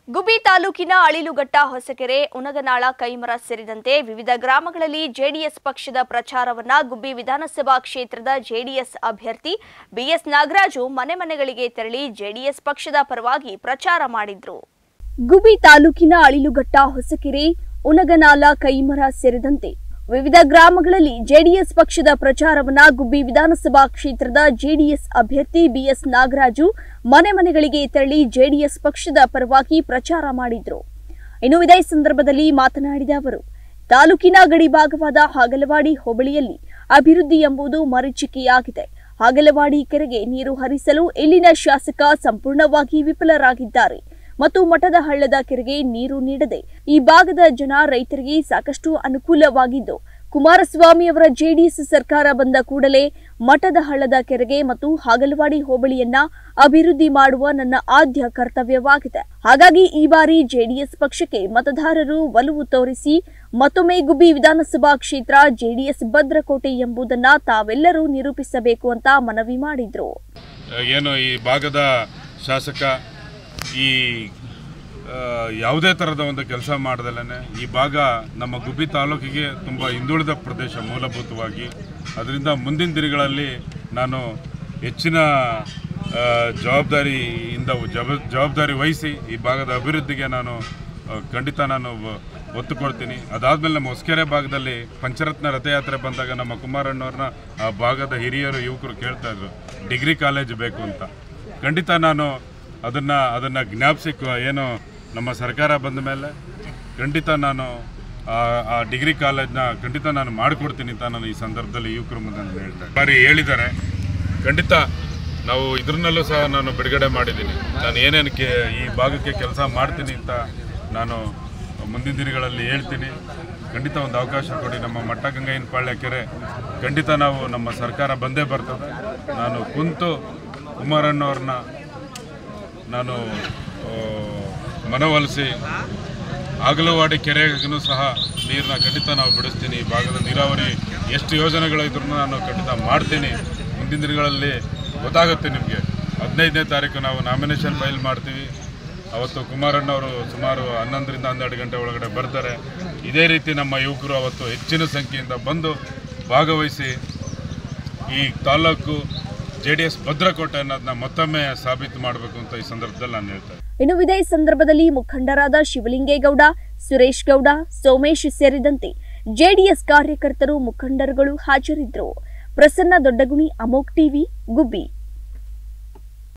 ಗುಬ್ಬಿ ತಾಲೂಕಿನ ಅಳಿಲುಘಟ್ಟ ಹೊಸಕೆರೆ ಉನಗನಾಳ ಕೈಮರ ಸೇರಿದಂತೆ ವಿವಿಧ ಗ್ರಾಮಗಳಲ್ಲಿ ಜೆಡಿಎಸ್ ಪಕ್ಷದ ಪ್ರಚಾರವನ್ನ ಗುಬ್ಬಿ ವಿಧಾನಸಭಾ ಕ್ಷೇತ್ರದ ಜೆಡಿಎಸ್ ಅಭ್ಯರ್ಥಿ ಬಿಎಸ್ ನಾಗರಾಜು ಮನೆ ಮನೆಗಳಿಗೆ ತೆರಳಿ ಜೆಡಿಎಸ್ ಪಕ್ಷದ ಪರವಾಗಿ ಪ್ರಚಾರ ಮಾಡಿದ್ರು ಗುಬ್ಬಿ ತಾಲೂಕಿನ ಅಳಿಲುಘಟ್ಟ ಹೊಸಕೆರೆ ಉನಗನಾಲ ಕೈಮರ ಸೇರಿದಂತೆ ವಿವಿಧ ಗ್ರಾಮಗಳಲ್ಲಿ ಜೆಡಿಎಸ್ ಪಕ್ಷದ ಪ್ರಚಾರವನ್ನ ಗುಬ್ಬಿ ವಿಧಾನಸಭಾ ಕ್ಷೇತ್ರದ ಜೆಡಿಎಸ್ ಅಭ್ಯರ್ಥಿ ಬಿಎಸ್ ನಾಗರಾಜು ಮನೆ ಮನೆಗಳಿಗೆ ತೆರಳಿ ಜೆಡಿಎಸ್ ಪಕ್ಷದ ಪರವಾಗಿ ಪ್ರಚಾರ ಮಾಡಿದ್ರು ಇನ್ನು ಇದೇ ಸಂದರ್ಭದಲ್ಲಿ ಮಾತನಾಡಿದ ಅವರು ತಾಲೂಕಿನ ಗಡಿ ಭಾಗವಾದ ಹಾಗಲವಾಡಿ ಹೋಬಳಿಯಲ್ಲಿ ಅಭಿವೃದ್ಧಿ ಎಂಬುದು ಮರೀಚಿಕೆಯಾಗಿದೆ ಹಾಗಲವಾಡಿ ಕೆರೆಗೆ ನೀರು ಹರಿಸಲು ಇಲ್ಲಿನ ಶಾಸಕ ಸಂಪೂರ್ಣವಾಗಿ ವಿಫಲರಾಗಿದ್ದಾರೆ ಮತ್ತು ಮಠದ ಹಳ್ಳದ ಕೆರೆಗೆ ನೀರು ನೀಡದೆ ಈ ಭಾಗದ ಜನ ರೈತರಿಗೆ ಸಾಕಷ್ಟು ಅನುಕೂಲವಾಗಿದ್ದು ಕುಮಾರಸ್ವಾಮಿ ಅವರ ಜೆಡಿಎಸ್ ಸರ್ಕಾರ ಬಂದ ಕೂಡಲೇ ಮಠದ ಹಳ್ಳದ ಕೆರೆಗೆ ಮತ್ತು ಹಾಗಲವಾಡಿ ಹೋಬಳಿಯನ್ನ ಅಭಿವೃದ್ಧಿ ಮಾಡುವ ನನ್ನ ಆದ್ಯ ಕರ್ತವ್ಯವಾಗಿದೆ ಹಾಗಾಗಿ ಈ ಬಾರಿ ಜೆಡಿಎಸ್ ಪಕ್ಷಕ್ಕೆ ಮತದಾರರು ಒಲವು ತೋರಿಸಿ ಮತ್ತೊಮ್ಮೆ ಗುಬ್ಬಿ ವಿಧಾನಸಭಾ ಕ್ಷೇತ್ರ ಜೆಡಿಎಸ್ ಭದ್ರಕೋಟೆ ಎಂಬುದನ್ನ ತಾವೆಲ್ಲರೂ ನಿರೂಪಿಸಬೇಕು ಅಂತ ಮನವಿ ಮಾಡಿದ್ರು ಏನು ಈ ಭಾಗದ ಶಾಸಕ ಈ ಆ, ಯಾವುದೇ ಥರದ ಒಂದು ಕೆಲಸ ಮಾಡ್ದಲೇ ಈ ಭಾಗ ನಮ್ಮ ಗುಬ್ಬಿ ತಾಲೂಕಿಗೆ ತುಂಬ ಹಿಂದುಳಿದ ಪ್ರದೇಶ ಮೂಲಭೂತವಾಗಿ ಅದರಿಂದ ಮುಂದಿನ ದಿನಗಳಲ್ಲಿ ನಾನು ಹೆಚ್ಚಿನ ಆ, ಜವಾಬ್ದಾರಿಯಿಂದ ಜವ ಜವಾಬ್ದಾರಿ ವಹಿಸಿ ಈ ಭಾಗದ ಅಭಿವೃದ್ಧಿಗೆ ನಾನು ಆ, ಖಂಡಿತ ನಾನು ಒ- ಒತ್ತು ಕೊಡ್ತೀನಿ ಅದಾದಮೇಲೆ ನಮ್ಮ ಹೊಸಕೆರೆ ಭಾಗದಲ್ಲಿ ಪಂಚರತ್ನ ರಥಯಾತ್ರೆ ಬಂದಾಗ ನಮ್ಮ ಕುಮಾರಣ್ಣವ್ರನ್ನ ಆ ಭಾಗದ ಹಿರಿಯರು ಯುವಕರು ಕೇಳ್ತಾ ಇದ್ರು ಡಿಗ್ರಿ ಕಾಲೇಜ್ ಬೇಕು ಅಂತ ಖಂಡಿತ ನಾನು ಅದನ್ನು ಅದನ್ನು ಜ್ಞಾಪಿಸಿ ಕ- ಏನು ನಮ್ಮ ಸರ್ಕಾರ ಬಂದ ಮೇಲೆ ಖಂಡಿತ ನಾನು ಆ- ಆ ಡಿಗ್ರಿ ಕಾಲೇಜ್ನ ಖಂಡಿತ ನಾನು ಮಾಡಿಕೊಡ್ತೀನಿ ಅಂತ ನಾನು ಈ ಸಂದರ್ಭದಲ್ಲಿ ಯುವಕರ ಮುಂದೆ ನಾನು ಹೇಳ್ತಾ ಇದ್ದೀನಿ. ಬಾರಿ ಹೇಳಿದ್ದಾರೆ ಖಂಡಿತ ನಾವು ಇದ್ರನ್ನಲ್ಲೂ ಸಹ ನಾನು ಬಿಡುಗಡೆ ಮಾಡಿದ್ದೀನಿ ನಾನು ಏನೇನು ಕೆ ಈ ಭಾಗಕ್ಕೆ ಕೆಲಸ ಮಾಡ್ತೀನಿ ಅಂತ ನಾನು ಮುಂದಿನ ದಿನಗಳಲ್ಲಿ ಹೇಳ್ತೀನಿ ಖಂಡಿತ ಒಂದು ಅವಕಾಶ ಕೊಡಿ ನಮ್ಮ ಮಟ್ಟ ಗಂಗೈನ ಪಾಳ್ಯ ಕೆರೆ ಖಂಡಿತ ನಾವು ನಮ್ಮ ಸರ್ಕಾರ ಬಂದೇ ಬರ್ತದೆ ನಾನು ಕುಂತು ಕುಮಾರಣ್ಣವ್ರನ್ನ ನಾನು ಆ, ಮನವೊಲಿಸಿ ಆಗಲವಾಡಿ ಕೆರೆಗೂ ಸಹ ನೀರನ್ನ ಖಂಡಿತ ನಾವು ಬಿಡಿಸ್ತೀನಿ ಈ ಭಾಗದ ನೀರಾವರಿ ಎಷ್ಟು ಯೋಜನೆಗಳು ಇದ್ರೂ ನಾನು ಖಂಡಿತ ಮಾಡ್ತೀನಿ ಮುಂದಿನ ದಿನಗಳಲ್ಲಿ ಗೊತ್ತಾಗುತ್ತೆ ನಿಮಗೆ ಹದಿನೈದನೇ ತಾರೀಕು ನಾವು ನಾಮಿನೇಷನ್ ಫೈಲ್ ಮಾಡ್ತೀವಿ ಅವತ್ತು ಕುಮಾರಣ್ಣವರು ಸುಮಾರು ಹನ್ನೊಂದರಿಂದ ಹನ್ನೆರಡು ಗಂಟೆ ಒಳಗಡೆ ಬರ್ತಾರೆ ಇದೇ ರೀತಿ ನಮ್ಮ ಯುವಕರು ಅವತ್ತು ಹೆಚ್ಚಿನ ಸಂಖ್ಯೆಯಿಂದ ಬಂದು ಭಾಗವಹಿಸಿ ಈ ತಾಲೂಕು ಜೆ ಡಿ ಎಸ್ ಭದ್ರಕೋಟೆ ಅನ್ನೋದನ್ನ ಮತ್ತೊಮ್ಮೆ ಸಾಬೀತು ಮಾಡಬೇಕು ಅಂತ ಈ ಸಂದರ್ಭದಲ್ಲಿ ನಾನು ಹೇಳ್ತೇನೆ ಇನ್ನು ಇದೇ ಸಂದರ್ಭದಲ್ಲಿ ಮುಖಂಡರಾದ ಶಿವಲಿಂಗೇಗೌಡ ಸುರೇಶ್ ಗೌಡ ಸೋಮೇಶ್ ಸೇರಿದಂತೆ ಜೆಡಿಎಸ್ ಕಾರ್ಯಕರ್ತರು ಮುಖಂಡರುಗಳು ಹಾಜರಿದ್ದರು ಪ್ರಸನ್ನ ದೊಡ್ಡಗುಣಿ ಅಮೋಕ್ ಟಿವಿ ಗುಬ್ಬಿ